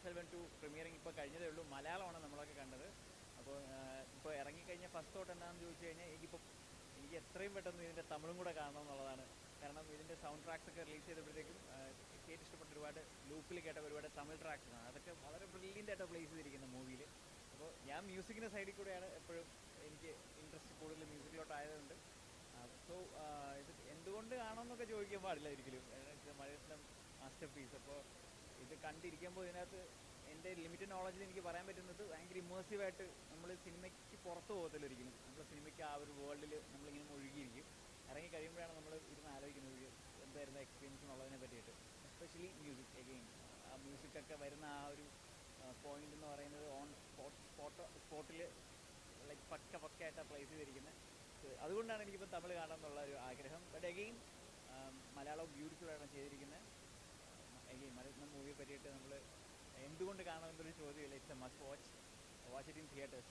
Selvan to premiering ഇപ്പോൾ കഴിഞ്ഞതേ ഉള്ളൂ മലയാളമാണ് നമ്മളൊക്കെ കണ്ടത് അപ്പോൾ ഇപ്പോൾ ഇറങ്ങിക്കഴിഞ്ഞ ഫസ്റ്റ് തോട്ട് എന്താണെന്ന് ചോദിച്ചു കഴിഞ്ഞാൽ എനിക്കിപ്പോൾ എനിക്ക് എത്രയും പെട്ടെന്ന് ഇതിൻ്റെ തമിഴും കൂടെ കാണണം എന്നുള്ളതാണ് കാരണം ഇതിൻ്റെ സൗണ്ട് ട്രാക്സ് ഒക്കെ റിലീസ് ചെയ്തപ്പോഴത്തേക്കും ആ, കേട്ട് ഇഷ്ടപ്പെട്ട ഒരുപാട് ലൂപ്പിൽ കേട്ട ഒരുപാട് തമിഴ് ട്രാക്സ് ആണ് അതൊക്കെ വളരെ ബ്രില്യൻ്റ് ആയിട്ട് പ്ലേസ് ചെയ്തിരിക്കുന്ന മൂവിയിൽ അപ്പോൾ ഞാൻ മ്യൂസിക്കിൻ്റെ സൈഡിൽ കൂടെയാണ് എപ്പോഴും എനിക്ക് ഇൻട്രസ്റ്റ് കൂടുതൽ മ്യൂസിക്കിലോട്ട് ആയതുകൊണ്ട് സോ ഇത് എന്തുകൊണ്ട് കാണണമെന്നൊക്കെ ചോദിക്കാൻ പാടില്ല ഒരിക്കലും മലയാളത്തിൻ്റെ മാസ്റ്റർ പീസ് അപ്പോൾ ഇത് കണ്ടിരിക്കുമ്പോൾ ഇതിനകത്ത് എൻ്റെ ലിമിറ്റഡ് നോളജിൽ എനിക്ക് പറയാൻ പറ്റുന്നത് ഭയങ്കര ഇമേഴ്സീവായിട്ട് നമ്മൾ സിനിമയ്ക്ക് പുറത്ത് പോകത്തില്ല ഒരിക്കലും നമ്മൾ സിനിമയ്ക്ക് ആ ഒരു വേൾഡിൽ നമ്മളിങ്ങനെ മുഴുകിയിരിക്കും ഇറങ്ങി കഴിയുമ്പോഴാണ് നമ്മൾ ഇരുന്ന് ആലോചിക്കുന്നത് ഇത് എന്തായിരുന്നു എക്സ്പീരിയൻസ് എന്നുള്ളതിനെ പറ്റിയിട്ട് എസ്പെഷ്യലി മ്യൂസിക് എഗെയിൻ ആ മ്യൂസിക്കൊക്കെ വരുന്ന ആ ഒരു പോയിന്റ് എന്ന് പറയുന്നത് ഓൺ സ്പോട്ട് സ്പോട്ട് സ്പോട്ടിൽ ലൈക്ക് പക്ക പക്കയായിട്ടാണ് പ്ലേസ് ചെയ്തിരിക്കുന്നത് അതുകൊണ്ടാണ് എനിക്കിപ്പോൾ തമിഴ് കാണാൻ എന്നുള്ള ഒരു ആഗ്രഹം ബട്ട് എഗെയിൻ മലയാളം ബ്യൂട്ടിഫുൾ ആണ് ചെയ്തിരിക്കുന്നത് എഗെയിൻ മലയാളം മൂവിയെ പറ്റിയിട്ട് നമ്മൾ എന്തുകൊണ്ട് കാണണമെന്നൊരു ചോദ്യമില്ല it's a must watch watch it in theatres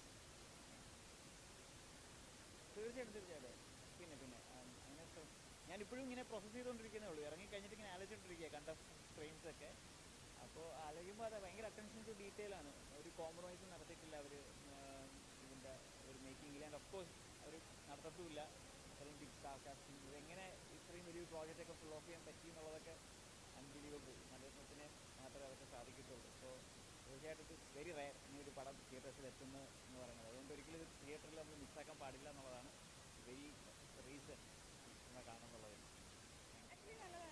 തീർച്ചയായിട്ടും തീർച്ചയായിട്ടും പിന്നെ പിന്നെ ആം, അതിനകത്ത് ഞാനിപ്പോഴും ഇങ്ങനെ പ്രോസസ്സ് ചെയ്തുകൊണ്ടിരിക്കുന്നേ ഉള്ളൂ ഇറങ്ങി കഴിഞ്ഞിട്ട് ഇങ്ങനെ ആലോചിച്ചുകൊണ്ടിരിക്കുക കണ്ട ഫ്രെയിംസ് ഒക്കെ അപ്പോൾ ആലോചിക്കുമ്പോൾ അത് ഭയങ്കര അറ്റൻഷൻ ടു ഡീറ്റെയിൽ ആണ് ഒരു കോംപ്രമൈസും നടത്തിയിട്ടില്ല അവർ ഇതിൻ്റെ ഒരു മേക്കിങ്ങിൽ ആൻഡ് ഓഫ് കോഴ്സ് അവർ നടത്തത്തുമില്ല അത്രയും ബിഗ് സ്റ്റാർ കാസ്റ്റിംഗ് ഇതെങ്ങനെ ഇത്രയും വലിയൊരു പ്രോജക്റ്റ് ഒക്കെ ഫുൾ ഓഫ് ചെയ്യാൻ പറ്റി എന്നുള്ളതൊക്കെ അൺബിലീവബിൾ മലയാളത്തിന് മാത്രമേ അതൊക്കെ സാധിക്കത്തുള്ളൂ അപ്പോൾ തീർച്ചയായിട്ടും ഇത് വെരി റയർ ഇങ്ങനെ ഒരു പടം തിയേറ്റേഴ്സിൽ എത്തുന്നു എന്ന് പറയുന്നത് അതുകൊണ്ട് ഒരിക്കലും ഇത് തിയേറ്ററിൽ നമ്മൾ മിസ്സാക്കാൻ പാടില്ല എന്നുള്ളതാണ് വെരി റീസൺ സിനിമ കാണുന്നുള്ളത് ആക്ച്വലി നല്ലതാണ്